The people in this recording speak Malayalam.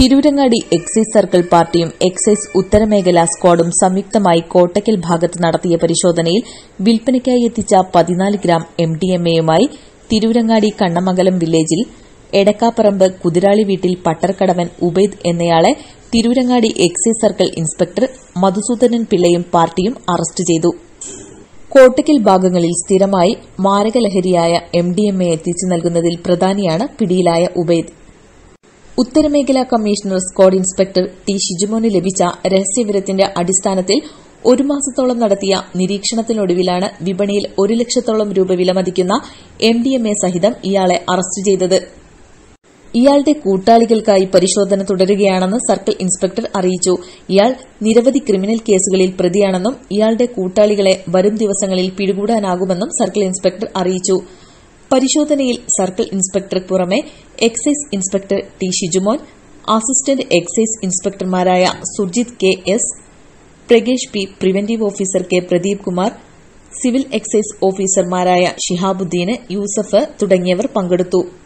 തിരൂരങ്ങാടി എക്സൈസ് സർക്കിൾ പാർട്ടിയും എക്സൈസ് ഉത്തരമേഖലാ സ്ക്വാഡും സംയുക്തമായി കോട്ടക്കൽ ഭാഗത്ത് നടത്തിയ പരിശോധനയിൽ വിൽപ്പനയ്ക്കായി എത്തിച്ച പതിനാല് ഗ്രാം എംഡിഎംഎയുമായി തിരൂരങ്ങാടി കണ്ണമംഗലം വില്ലേജിൽ എടക്കാപ്പറമ്പ് കുതിരാളി വീട്ടിൽ പട്ടർക്കടവൻ ഉബൈദ് എന്നയാളെ Tirurangadi excise circle inspector Madhusoodanan പിള്ളയും പാർട്ടിയും അറസ്റ്റ് ചെയ്തു കോട്ടക്കൽ ഭാഗങ്ങളിൽ സ്ഥിരമായി മാരകലഹരിയായ എംഡിഎംഎ എത്തിച്ചു നൽകുന്നതിൽ പ്രധാനിയാണ് പിടിയിലായ ഉബൈദ് ഉത്തരമേഖലാ കമ്മീഷണർ സ്ക്വാഡ് ഇൻസ്പെക്ടർ ടി ഷിജുമോന് ലഭിച്ച രഹസ്യവിവരത്തിന്റെ അടിസ്ഥാനത്തിൽ ഒരു മാസത്തോളം നടത്തിയ നിരീക്ഷണത്തിനൊടുവിലാണ് വിപണിയിൽ ഒരു ലക്ഷത്തോളം രൂപ വിലമതിക്കുന്ന എംഡിഎംഎ സഹിതം ഇയാളെ അറസ്റ്റ് ചെയ്തത് ഇയാളുടെ കൂട്ടാളികൾക്കായി പരിശോധന തുടരുകയാണെന്ന് സർക്കിൾ ഇൻസ്പെക്ടർ അറിയിച്ചു ഇയാൾ നിരവധി ക്രിമിനൽ കേസുകളിൽ പ്രതിയാണെന്നും ഇയാളുടെ കൂട്ടാളികളെ വരും ദിവസങ്ങളിൽ പിടികൂടാനാകുമെന്നും സർക്കിൾ ഇൻസ്പെക്ടർ അറിയിച്ചു പരിശോധനയിൽ സർക്കിൾ ഇൻസ്പെക്ടർക്ക് പുറമെ excise inspector T Shijumon assistant excise ഇൻസ്പെക്ടർമാരായ Surjith K S Pragesh P preventive officer K Pradeep Kumar civil excise ഓഫീസർമാരായ ഷിഹാബുദ്ദീന് യൂസഫ് തുടങ്ങിയവർ പങ്കെടുത്തു